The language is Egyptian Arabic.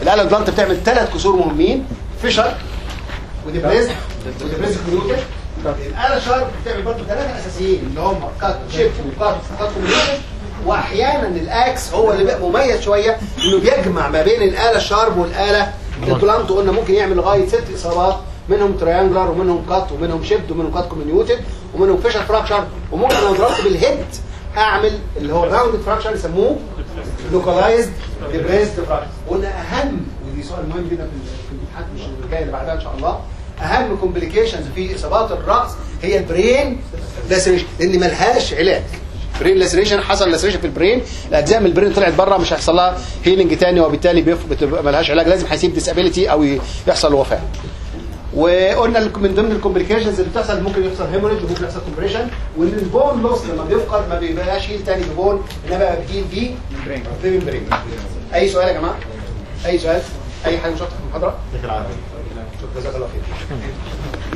الاله البلانت بتعمل ثلاث كسور مهمين فيشر وديبريز وديبريز كميوتر الاله شارب بتعمل برضه ثلاثه اساسيين اللي هم كات شيب وكات كات كميوتر واحيانا الاكس هو اللي بقى مميز شويه انه بيجمع ما بين الاله الشارب والاله البلانت قلنا ممكن يعمل لغايه ست اصابات منهم تريانجلر ومنهم كات ومنهم شيبد ومنهم كات كومينيوتد ومنهم فيشر فراكشر وممكن لو ضربت بالهيد اعمل اللي هو الراوند فراكشر يسموه لوكالايزد ديبريزد فراكشر قلنا اهم ودي سؤال مهم جدا في في الامتحان مش الجاي اللي بعدها ان شاء الله اهم كومبليكيشنز في اصابات الراس هي البرين لاسريشن لان ملهاش علاج برين لاسريشن حصل لاسريشن في البرين الاجزاء من البرين طلعت بره مش هيحصل لها هيلينج تاني وبالتالي بيف- بتبقى ملهاش علاج لازم هيسيب ديسابيليتي او ي- يحصل وفاه وقلنا الك- من ضمن الكومبليكيشنز اللي بتحصل ممكن يحصل هيموريج وممكن يحصل كومبريشن وان البون لوس لما بيفقد ما بيبقاش هيل تاني ببون انما بقى بيجيل بيه في ممبرين اي سؤال يا جماعه اي سؤال اي حاجه مش واضحه في المحاضره جزاك الله خير